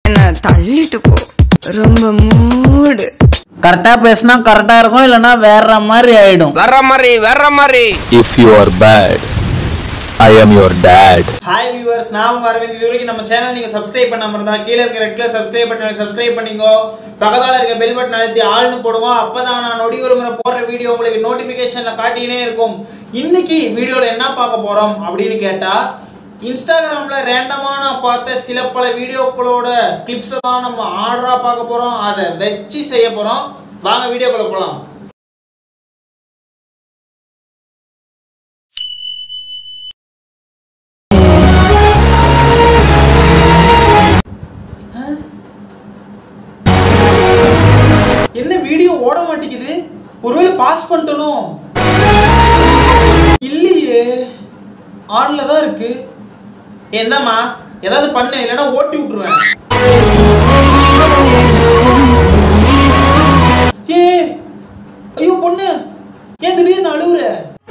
என்ன தள்ளிட்டு போ ரொம்ப மூடு கரெக்டா பேசினா கரெக்டா இருக்கும் இல்லைன்னா வேற மாதிரி ஆயிடும் வர்ற மாதிரி வர்ற மாதிரி If you are bad, I am your dad. Hi viewers நான் உங்க அரவிந்த் இது வரைக்கும் நம்ம சேனல் நீங்க சப்ஸ்கிரைப் பண்ணாம இருந்தா கீழே இருக்க red colour subscribe button subscribe பண்ணிக்கோ பக்கத்தால இருக்க பெல் பட்டன் அழுத்தி ஆள்னு போடுவோம் அப்பதான் நான் நொடி ஒரு முறை போடுற வீடியோ உங்களுக்கு நோட்டிபிகேஷன்ல காட்டினே இருக்கும் இன்னைக்கு வீடியோல என்ன பார்க்க போறோம் அப்படின்னு கேட்டா இன்ஸ்டாகிராம்ல ரேண்டமா நான் பார்த்த சில பல வீடியோக்களோட கிளிப்ஸை தான் நம்ம ஆர்டரா பார்க்க போறோம் அதை வச்சு செய்ய போறோம் வாங்க வீடியோக்குள்ள போலாம் என்ன வீடியோ ஓட மாட்டேங்குது ஒருவேளை பாஸ் பண்ணிட்டனோ இல்லையே ஆன்ல தான் இருக்கு என்னம்மா ஏதாவது பண்ணு இல்லைன்னா ஓட்டி விட்டுருவேன் ஏ ஐயோ பொண்ணு ஏன் திடீர்னு அழுவுற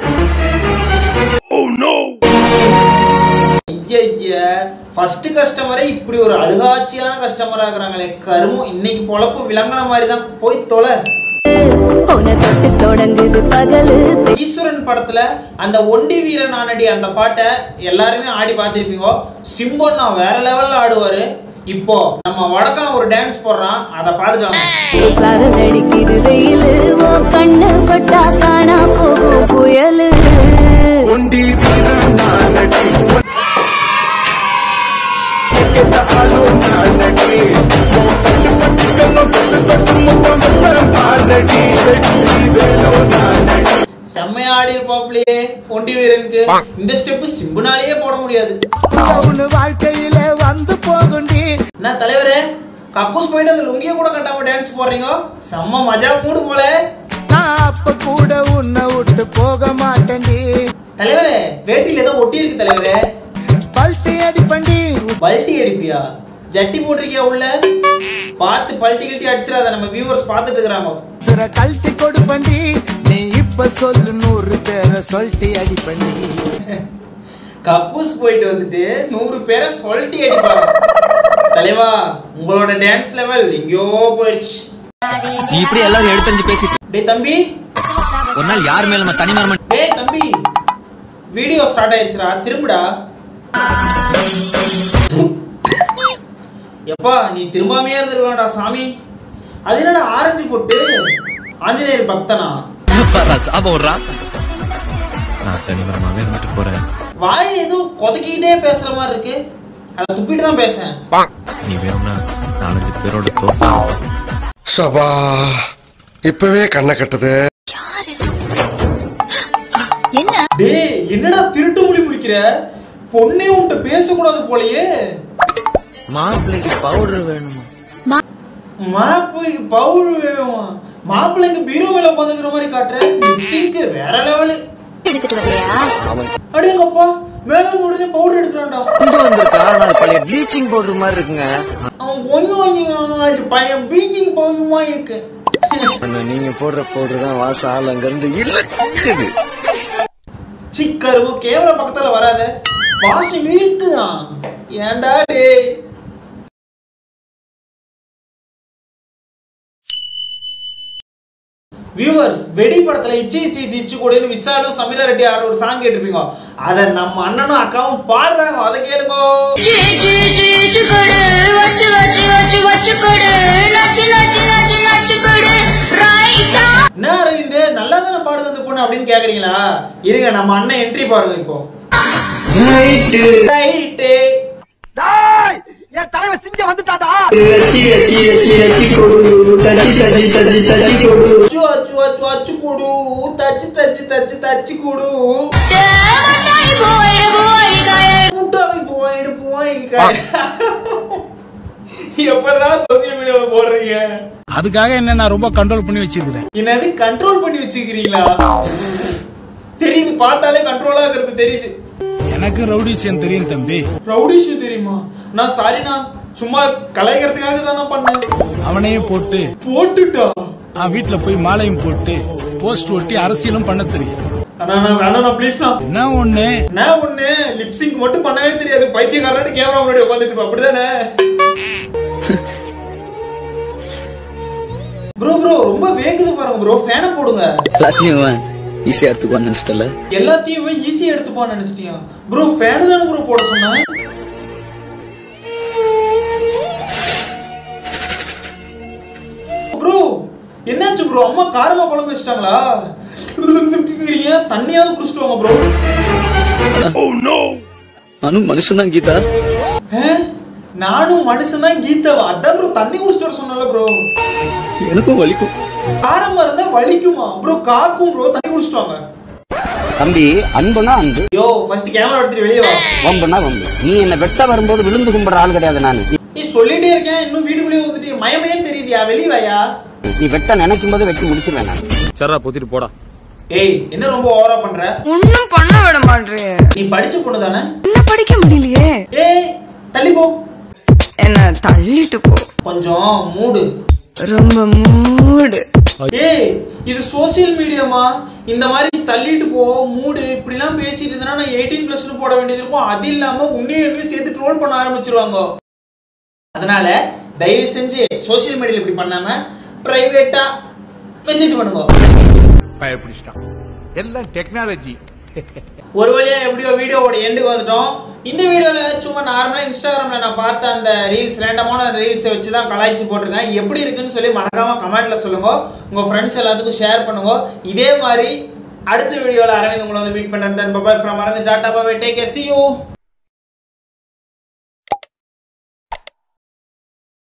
ஐயா ஃபர்ஸ்ட் கஸ்டமரே இப்படி ஒரு அழுகாட்சியான கஸ்டமர் ஆகுறாங்களே கருமம் இன்னைக்கு பொழப்பு விளங்குன மாதிரி தான் போய் தொலை உன தொட்டு தொடங்குது பகலு ஈஸ்வரன் படத்துல அந்த ஒண்டி வீரன் ஆனடி அந்த பாட்டை எல்லாருமே ஆடி பார்த்திருப்பீங்க சிம்பொன்னா வேற லெவல்ல ஆடுவாரு இப்போ நம்ம வடக்கம் ஒரு டான்ஸ் போடுறான் அதை பார்த்துட்டு வாங்க சாரல் அடிக்குது வெயிலு ஓ கண்ணு பட்டா காணா போகும் புயலு செம்மையா ஆடி இருப்பாப்லயே ஒண்டி வீரனுக்கு இந்த ஸ்டெப் சிம்புனாலேயே போட முடியாது வாழ்க்கையில வந்து போகுண்டி என்ன தலைவரே கக்கூஸ் போயிட்டு அந்த லுங்கிய கூட கட்டாம டான்ஸ் போடுறீங்க செம்ம மஜா மூடு போல நான் அப்ப கூட உன்னை விட்டு போக மாட்டேன்டி தலைவரே வேட்டியில் ஏதோ ஒட்டி இருக்கு தலைவரே பல்ட்டி அடிப்பண்டி பல்ட்டி அடிப்பியா ஜட்டி போட்டிருக்கியா உள்ள பார்த்து பல்ட்டி கில்ட்டி அடிச்சிடாத நம்ம வியூவர்ஸ் பார்த்துட்டு இருக்கிறாங்க சிற கழட்டி கொடுப்பண்டி நீ இப்ப சொல்லு நூறு பேரை சொல்லிட்டு அடிப்பண்டி கக்கூஸ் போயிட்டு வந்துட்டு நூறு பேரை சொல்லிட்டு அடிப்பாங்க தலைவா உங்களோட டான்ஸ் லெவல் எங்கேயோ போயிடுச்சு நீ இப்படி எல்லாரும் எடுத்தறிஞ்சு பேசிட்டு டேய் தம்பி ஒரு நாள் யார் மேல நம்ம தனி மரமன் டேய் தம்பி வீடியோ ஸ்டார்ட் ஆயிடுச்சுடா திரும்புடா எப்பா நீ திரும்பாமையே இருந்துருவேடா சாமி அது என்னடா ஆரஞ்சு போட்டு ஆஞ்சநேயர் பக்தனா சாபம் விடுறா நான் தனி மரமாவே இருந்துட்டு போறேன் வாயில் ஏதோ கொதக்கிட்டே பேசுற மாதிரி இருக்கு அதை துப்பிட்டு தான் பேசேன் நீ வேணும்னா நாலஞ்சு பேரோட தோட்டா சபா இப்பவே கண்ணை கட்டுது டேய் என்னடா திருட்டு மொழி முடிக்கிற பொண்ணே உன்கிட்ட பேசக்கூடாது போலயே மாப்பிள்ளைக்கு பவுடர் வேணுமா மாப்பிள்ளைக்கு பவுல் வேணுமா மாப்பிள்ளைக்கு பீரோ மேல உட்காந்துக்கிற மாதிரி காட்டுற மிக்சிங்க்கு வேற லெவலு எடுத்துட்டு வரலையா அடேங்கப்பா மேல இருந்து உடனே பவுடர் எடுக்கிறான்டா கொண்டு வந்திருக்கா ஆனா அது பழைய ப்ளீச்சிங் பவுடர் மாதிரி இருக்குங்க அவன் கொஞ்சம் கொஞ்சம் அது பையன் பீச்சிங் பவுடருமா இருக்கு ஆனா நீங்க போடுற பவுடர் தான் வாசம் ஆள் அங்க இருந்து இழுக்குது சிக்கருவு கேமரா பக்கத்துல வராத வாசம் இழுக்குதான் ஏன்டா டேய் வியூவர்ஸ் வெடி படத்துல இச்சி இச்சி இச்சி இச்சு கூடன்னு விசாலும் சமீரா ரெட்டி ஆடுற ஒரு சாங் கேட்டிருப்பீங்க அதை நம்ம அண்ணனும் அக்காவும் பாடுறாங்க அதை கேளுங்க என்ன அரவிந்த் நல்லா தானே பாடுது அந்த பொண்ணு அப்படின்னு கேக்குறீங்களா இருங்க நம்ம அண்ணன் என்ட்ரி பாருங்க இப்போ ரைட்டு அச்சு அச்சு அச்சு அச்சு கொடு தச்சு தச்சு தச்சு தச்சு கொடு முட்டாவை போயிடு போய் எப்பதான் சோசியல் மீடியால போடுறீங்க அதுக்காக என்ன நான் ரொம்ப கண்ட்ரோல் பண்ணி வச்சிருக்கிறேன் என்னது கண்ட்ரோல் பண்ணி வச்சுக்கிறீங்களா தெரியுது பார்த்தாலே கண்ட்ரோலா இருக்கிறது தெரியுது எனக்கு ரவுடி விஷயம் தெரியும் தம்பி ரவுடிஷு தெரியுமா நான் சாரிண்ணா சும்மா கலாய்க்கிறதுக்காக தானே பண்ணேன் அவனையே போட்டு போட்டுட்டா நான் வீட்டுல போய் மாலையும் போட்டு போஸ்ட் ஒட்டி அரசியலும் பண்ண தெரியும் அண்ணா நான் வேணாண்ணா ப்ளீஸ்ண்ணா என்ன ஒண்ணு நான் ஒண்ணு லிப்சிங் மட்டும் பண்ணவே தெரியாது பைத்தியக்காரன் கேமரா முன்னாடி உட்காந்துட்டு இருப்பேன் அப்படிதானே ப்ரோ ப்ரோ ரொம்ப வேகுது பாருங்க ப்ரோ ஃபேனை போடுங்க எல்லாத்தையும் ஈஸியா எடுத்துக்குவான்னு நினைச்சிட்டல எல்லாத்தையுமே ஈஸியா எடுத்துப்பான்னு நினைச்சிட்டியா ப்ரோ ஃபேன் தானே ப்ரோ போட சொன்னேன் ப்ரோ என்னாச்சு ப்ரோ அம்மா காரமா குழம்பு வச்சிட்டாங்களா ங்கிறீங்க தண்ணியாவது குடிச்சிட்டு வாங்க ப்ரோ நானும் மனுஷன் தான் கீதா நானும் மனுஷன் தான் கீதாவா அதான் ப்ரோ தண்ணி குடிச்சிட்டு வர சொன்னல ப்ரோ எனக்கும் வலிக்கும் காரமா இருந்தா வலிக்குமா ப்ரோ காக்கும் ப்ரோ தண்ணி குடிச்சிட்டு வாங்க தம்பி அன்புனா அன்பு யோ ஃபர்ஸ்ட் கேமரா எடுத்துட்டு வெளியே வா வம்புனா வம்பு நீ என்ன வெட்ட வரும்போது விழுந்து கும்பிடுற ஆள் கிடையாது நான் நீ சொல்லிட்டே இருக்கேன் இன்னும் வீட்டுக்குள்ளேயே வந்துட்டு மயமயன்னு தெரியுதியா வெளியே வாயா நீ வெட்ட நினைக்கும் போது வெட்டி முடிச்சிருவேன் நான் சரா பொத்திட்டு போடா ஏய் என்ன ரொம்ப ஓவரா பண்ற ஒன்னும் பண்ண விட மாட்டேன் நீ படிச்ச பொண்ணு தானே என்ன படிக்க முடியலையே ஏய் தள்ளி போ என்ன தள்ளிட்டு போ கொஞ்சம் மூடு ரொம்ப மூடு ஏய் இது சோசியல் மீடியாமா இந்த மாதிரி தள்ளிட்டு போ மூடு இப்படிலாம் பேசிட்டு இருந்தா நான் எயிட்டீன் பிளஸ்னு போட வேண்டியது இருக்கும் அது இல்லாம உன்னையும் என்னையும் சேர்த்து ட்ரோல் பண்ண ஆரம்பிச்சிருவாங்க அதனால தயவு செஞ்சு சோசியல் மீடியால இப்படி பண்ணாம பிரைவேட்டா மெசேஜ் பண்ணுங்க பயப்பிடிச்சிட்டான் எல்லாம் டெக்னாலஜி ஒரு வழியா எப்படியோ வீடியோவோட எண்டுக்கு வந்துட்டோம் இந்த வீடியோல சும்மா நார்மலா இன்ஸ்டாகிராம்ல நான் பார்த்த அந்த ரீல்ஸ் ரேண்டமான ரீல்ஸை வச்சு தான் கலாய்ச்சி போட்டிருக்கேன் எப்படி இருக்குன்னு சொல்லி மறக்காம கமெண்ட்ல சொல்லுங்க உங்க ஃப்ரெண்ட்ஸ் எல்லாத்துக்கும் ஷேர் பண்ணுங்க இதே மாதிரி அடுத்த வீடியோல அரவிந்த் உங்களை வந்து மீட் பண்றேன் bye bye from Aravind tata bye bye take care see you